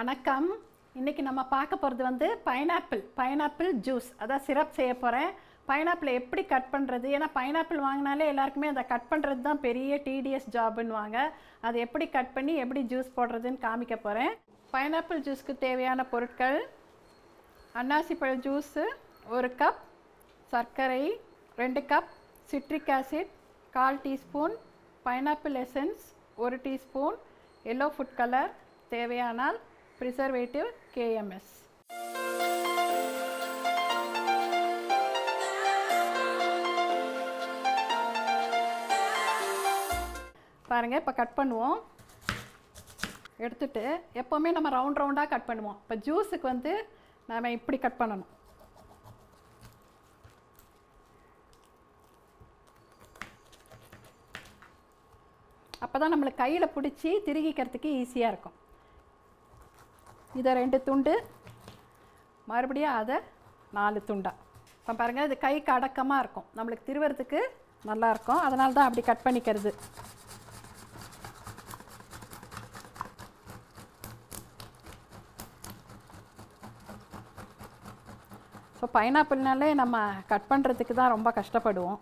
வணக்கம் இன்னைக்கு நம்ம பார்க்க போகிறது வந்து பைனாப்பிள் பைனாப்பிள் ஜூஸ் அதான் சிரப் செய்ய போகிறேன் பைனாப்பிளை எப்படி கட் பண்ணுறது ஏன்னா பைனாப்பிள் வாங்கினாலே எல்லாருக்குமே அதை கட் பண்ணுறது தான் பெரிய டிடிஎஸ் ஜாப்னுவாங்க அதை எப்படி கட் பண்ணி எப்படி ஜூஸ் போடுறதுன்னு காமிக்க போகிறேன் பைனாப்பிள் ஜூஸ்க்கு தேவையான பொருட்கள் அன்னாசிப்பழ ஜூஸு ஒரு கப் சர்க்கரை ரெண்டு கப் சிட்ரிக் ஆசிட் கால் டீஸ்பூன் பைனாப்பிள் எசன்ஸ் ஒரு டீஸ்பூன் எல்லோ ஃபுட் கலர் தேவையானால் ப்ரிசர்வேட்டிவ் கேஎம்எஸ் பாருங்கள் இப்போ கட் பண்ணுவோம் எடுத்துட்டு எப்போவுமே நம்ம ரவுண்ட் ரவுண்டாக கட் பண்ணுவோம் இப்போ ஜூஸுக்கு வந்து நாம் இப்படி கட் பண்ணணும் அப்போ தான் நம்மளுக்கு கையில் பிடிச்சி திருகிக்கிறதுக்கு ஈஸியாக இருக்கும் இதை ரெண்டு துண்டு மறுபடியும் அதை நாலு துண்டா இப்போ பாருங்கள் இது கைக்கு அடக்கமாக இருக்கும் நம்மளுக்கு திருவறதுக்கு நல்லாயிருக்கும் அதனால தான் அப்படி கட் பண்ணிக்கிறது ஸோ பைனாப்பிள்னாலே நம்ம கட் பண்ணுறதுக்கு தான் ரொம்ப கஷ்டப்படுவோம்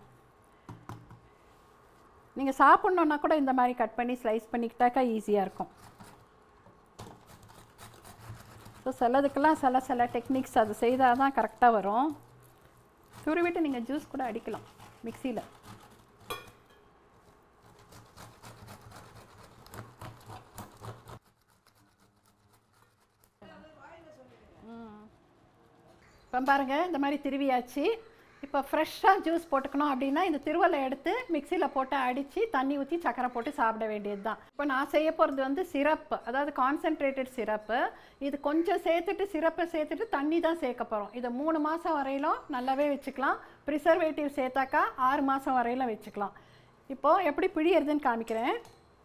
நீங்கள் சாப்பிட்ணுன்னா கூட இந்த மாதிரி கட் பண்ணி ஸ்லைஸ் பண்ணிக்கிட்டாக்கா ஈஸியாக இருக்கும் ஸோ சிலதுக்கெல்லாம் சில சில டெக்னிக்ஸ் அது செய்தால் தான் கரெக்டாக வரும் துருவிட்டு நீங்கள் ஜூஸ் கூட அடிக்கலாம் மிக்சியில் இப்போ பாருங்கள் இந்த மாதிரி திருவியாச்சு இப்போ ஃப்ரெஷ்ஷாக ஜூஸ் போட்டுக்கணும் அப்படின்னா இந்த திருவலை எடுத்து மிக்சியில் போட்டு அடித்து தண்ணி ஊற்றி சக்கரை போட்டு சாப்பிட வேண்டியது தான் இப்போ நான் செய்ய போகிறது வந்து சிரப்பு அதாவது கான்சென்ட்ரேட்டட் சிரப்பு இது கொஞ்சம் சேர்த்துட்டு சிரப்பை சேர்த்துட்டு தண்ணி தான் சேர்க்க போகிறோம் இதை மூணு மாதம் வரையிலும் நல்லாவே வச்சுக்கலாம் ப்ரிசர்வேட்டிவ் சேர்த்தாக்கா ஆறு மாதம் வரையிலும் வச்சுக்கலாம் இப்போது எப்படி பிழியறதுன்னு காமிக்கிறேன்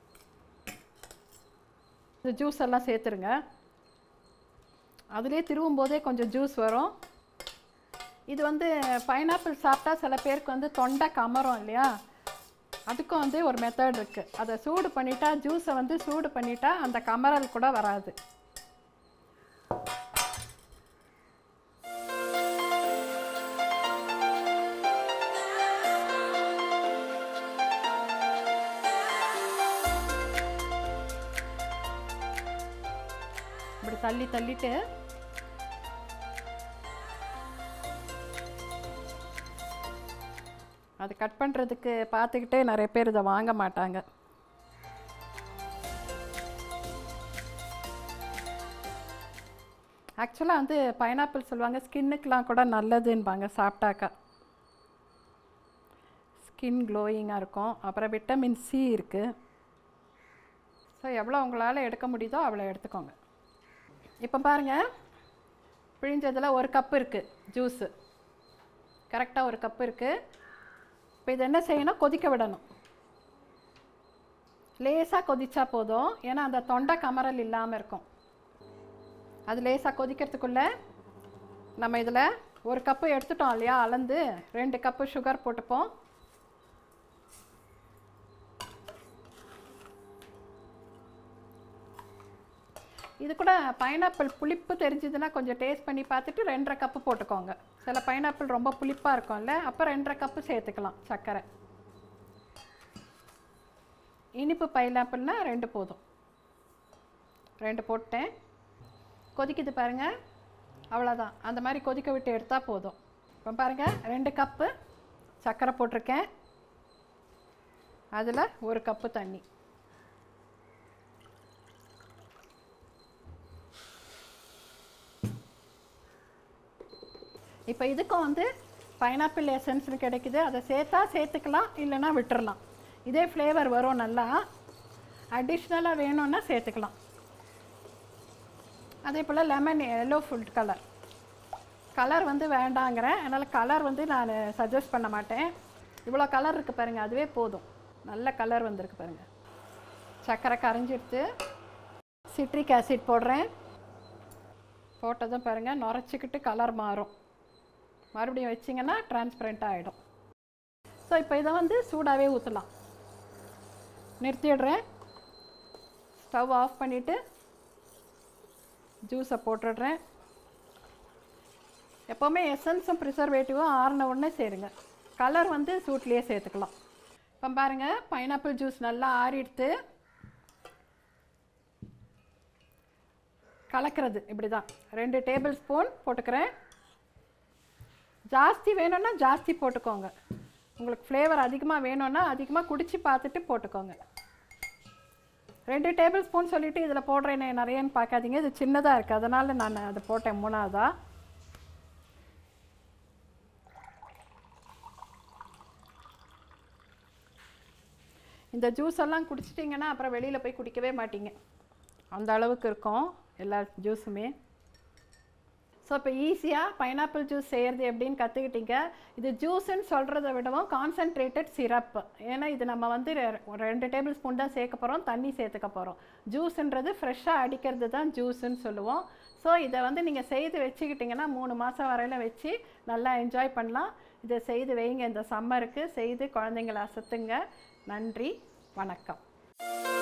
இந்த ஜூஸ் எல்லாம் சேர்த்துருங்க அதிலே திருவும் போதே கொஞ்சம் ஜூஸ் வரும் இது வந்து பைனாப்பிள் சாப்பிட்டா சில பேருக்கு வந்து தொண்டை கமரும் இல்லையா அதுக்கும் வந்து ஒரு மெத்தட் இருக்குது அதை சூடு பண்ணிட்டா ஜூஸை வந்து சூடு பண்ணிட்டா அந்த கமரல் கூட வராது இப்படி தள்ளி தள்ளிட்டு அது கட் பண்ணுறதுக்கு பார்த்துக்கிட்டே நிறைய பேர் இதை வாங்க மாட்டாங்க ஆக்சுவலாக வந்து பைனாப்பிள் சொல்லுவாங்க ஸ்கின்னுக்கெலாம் கூட நல்லதுன்பாங்க சாப்பிட்டாக்கா ஸ்கின் க்ளோயிங்காக இருக்கும் அப்புறம் விட்டமின் சி இருக்குது ஸோ எவ்வளோ உங்களால் எடுக்க முடியுதோ அவ்வளோ எடுத்துக்கோங்க இப்போ பாருங்கள் பிழிஞ்சதில் ஒரு கப்பு இருக்குது ஜூஸு கரெக்டாக ஒரு கப்பு இருக்குது இப்போ இது என்ன செய்யணும் கொதிக்க விடணும் லேசாக கொதிச்சா போதும் ஏன்னா அந்த தொண்டை கமரல் இல்லாமல் இருக்கும் அது லேசாக கொதிக்கிறதுக்குள்ளே நம்ம இதில் ஒரு கப்பு எடுத்துட்டோம் இல்லையா அளந்து ரெண்டு கப்பு சுகர் போட்டுப்போம் இது கூட பைனாப்பிள் புளிப்பு தெரிஞ்சதுன்னா கொஞ்சம் டேஸ்ட் பண்ணி பார்த்துட்டு ரெண்டரை கப்பு போட்டுக்கோங்க சில பைனாப்பிள் ரொம்ப புளிப்பாக இருக்கும்ல அப்போ ரெண்டரை கப்பு சேர்த்துக்கலாம் சர்க்கரை இனிப்பு பைனாப்பிள்னா ரெண்டு போதும் ரெண்டு போட்டேன் கொதிக்குது பாருங்கள் அவ்வளோதான் அந்த மாதிரி கொதிக்க விட்டு எடுத்தால் போதும் இப்போ பாருங்கள் ரெண்டு கப்பு சர்க்கரை போட்டிருக்கேன் அதில் ஒரு கப்பு தண்ணி இப்போ இதுக்கும் வந்து பைனாப்பிள் எசன்ஸ்னு கிடைக்குது அதை சேர்த்தா சேர்த்துக்கலாம் இல்லைன்னா விட்டுறலாம் இதே ஃப்ளேவர் வரும் நல்லா அடிஷ்னலாக வேணும்னா சேர்த்துக்கலாம் அதே போல் lemon yellow food colour colour வந்து வேண்டாங்கிறேன் அதனால் கலர் வந்து நான் சஜஸ்ட் பண்ண மாட்டேன் இவ்வளோ கலர் இருக்குது பாருங்கள் அதுவே போதும் நல்ல கலர் வந்திருக்கு பாருங்கள் சர்க்கரை கரைஞ்சிடுத்து சிட்ரிக் ஆசிட் போடுறேன் போட்டதும் பாருங்கள் நுரைச்சிக்கிட்டு கலர் மாறும் மறுபடியும் வச்சிங்கன்னா டிரான்ஸ்பரண்ட்டாக ஆகிடும் ஸோ இப்போ இதை வந்து சூடாகவே ஊற்றலாம் நிறுத்திடுறேன் ஸ்டவ் ஆஃப் பண்ணிவிட்டு ஜூஸை போட்டுடுறேன் எப்போவுமே எசன்ஸும் ப்ரிசர்வேட்டிவும் ஆறின உடனே சேருங்க கலர் வந்து சூட்லேயே சேர்த்துக்கலாம் இப்போ பாருங்கள் பைனாப்பிள் ஜூஸ் நல்லா ஆறிடுத்து கலக்கிறது இப்படி தான் ரெண்டு டேபிள் ஸ்பூன் போட்டுக்கிறேன் ஜாஸ்தி வேணும்னா ஜாஸ்தி போட்டுக்கோங்க உங்களுக்கு ஃப்ளேவர் அதிகமாக வேணும்னா அதிகமாக குடிச்சு பார்த்துட்டு போட்டுக்கோங்க ரெண்டு டேபிள் ஸ்பூன் சொல்லிவிட்டு இதில் போடுறேனே நிறையன்னு பார்க்காதீங்க இது சின்னதாக இருக்குது அதனால் நான் அதை போட்டேன் மூணாவதாக இந்த ஜூஸ் எல்லாம் குடிச்சிட்டிங்கன்னா அப்புறம் வெளியில் போய் குடிக்கவே மாட்டீங்க அந்த அளவுக்கு இருக்கும் எல்லா ஜூஸுமே ஸோ இப்போ ஈஸியாக பைனாப்பிள் ஜூஸ் செய்கிறது எப்படின்னு கற்றுக்கிட்டீங்க இது ஜூஸுன்னு சொல்கிறத விடவும் கான்சன்ட்ரேட்டட் சிரப் ஏன்னா இது நம்ம வந்து ரெ- ஒரு ரெண்டு டேபிள் ஸ்பூன் தான் சேர்க்க போகிறோம் தண்ணி சேர்த்துக்க போகிறோம் ஜூஸுன்றது ஃப்ரெஷ்ஷாக அடிக்கிறது தான் ஜூஸுன்னு சொல்லுவோம் ஸோ இதை வந்து நீங்கள் செய்து வச்சுக்கிட்டிங்கன்னா மூணு மாதம் வரையில் வச்சு நல்லா என்ஜாய் பண்ணலாம் இதை செய்து வைங்க இந்த சம்மருக்கு செய்து குழந்தைங்கள அசத்துங்க நன்றி வணக்கம்